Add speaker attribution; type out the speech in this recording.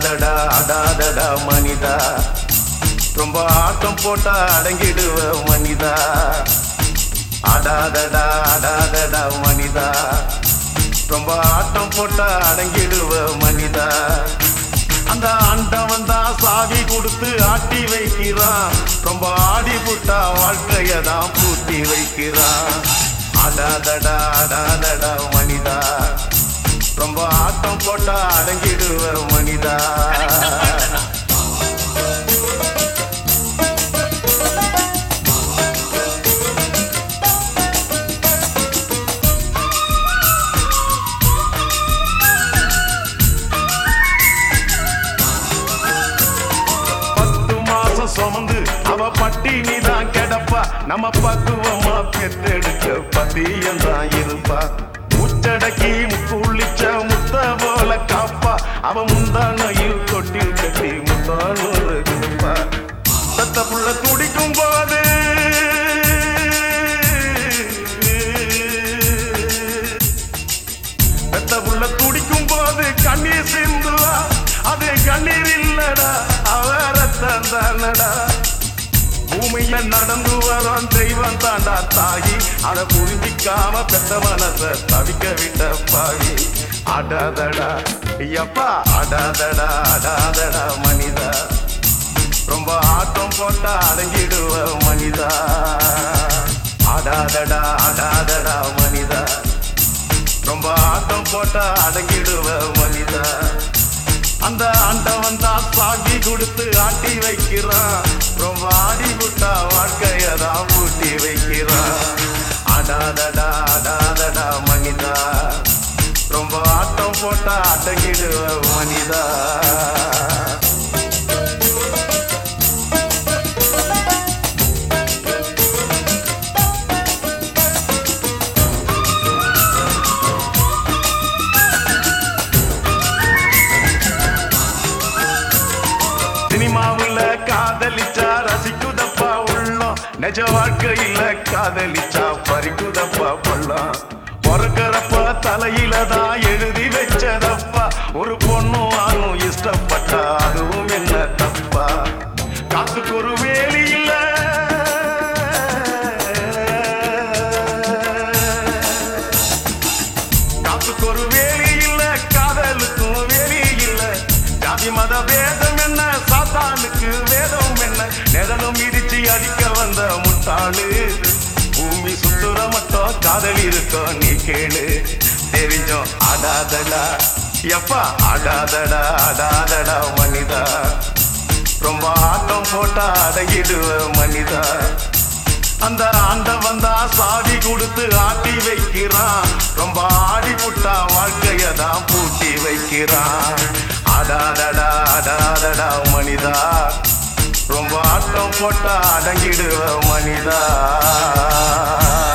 Speaker 1: அடாதடா அடாதடா மனிதா ரொம்ப ஆட்டம் போட்டா அடங்கிடுவ மனிதா அடாதடா அடாதடா மனிதா ரொம்ப ஆட்டம் போட்டா அடங்கிடுவ மனிதா அந்த ஆண்டவன் தான் சாவி கொடுத்து ஆட்டி வைக்கிறான் ரொம்ப ஆடி புட்டா வாழ்க்கைய தான் பூட்டி வைக்கிறான் அடாதடா அடாதடா மனிதா ரொம்ப ஆட்டம் போட்டா அடங்கிடுவ மனிதா பத்து மாசம் சுமந்து அவ பட்டினி தான் கிடப்பா நம்ம பக்குவமா பெத்தெடுக்க பதியம் தான் இருப்பா முச்சடக்கி முக்குளிச்ச முத்த போல காப்பா அவ முந்தானையில் தொட்டில் கட்டி முத்தானூறு கொடுப்பா சத்த புள்ள துடிக்கும் போது பெத்த புள்ள துடிக்கும் போது கண்ணீர் சிந்துவா அது கண்ணீர் இல்லடா அவரத்தன் தானடா பூமியில நடந்து வரோம் தெய்வம் தாண்டா தாயி அதை புரிஞ்சிக்காம பெத்த மனச தவிக்க விட்ட பாவி அடாதடா ஐயப்பா அடாதடா அடாதடா மனிதா ரொம்ப ஆட்டம் போட்டா அடங்கிடுவ மனிதா அடாதடா அடாதடா மனிதா ரொம்ப ஆட்டம் போட்டா அடங்கிடுவ மனிதா அந்த ஆண்டவன் தான் சாகி கொடுத்து ஆட்டி வைக்கிறான் ரொம்ப ஆடி விட்டா வாழ்க்கைய தான் பூட்டி வைக்கிறான் அடாதடா அடாதடா மனிதா ரொம்ப ஆட்டம் போட்டா அடங்கிடுவ மனிதா சினிமாவுல காதலிச்சா ரசிக்குதப்பா உள்ளம் நிஜ வாழ்க்கையில காதலிச்சா பறிக்குதப்பா பள்ளம் பிறக்கிறப்ப தலையில தான் எழுதி வச்சதப்பா ஒரு பொண்ணும் ஆணும் இஷ்டப்பட்டா அதுவும் என்ன தப்பா காத்துக்கு ஒரு வேலி இல்ல காத்துக்கு ஒரு வேலி இல்ல காதலுக்கும் வேலி இல்ல ஜாதி மத வேதம் என்ன சாத்தானுக்கு வேதம் என்ன நிழலும் இடிச்சு அடிக்க வந்த முட்டாளு பூமி சுத்துற மட்டும் காதல் இருக்கோம் நீ கேளு தெரிஞ்சோம் அடாதடா எப்பா அடாதடா அடாதடா மனிதா ரொம்ப ஆட்டம் போட்டா அடங்கிடுவ மனிதா அந்த ஆண்டவன் தான் சாவி கொடுத்து ஆட்டி வைக்கிறான் ரொம்ப ஆடி புட்டா வாழ்க்கைய தான் பூட்டி வைக்கிறான் அடாதடா அடாதடா மனிதா ரொம்ப ஆட்டம் போட்டா அடங்கிடுவ மனிதா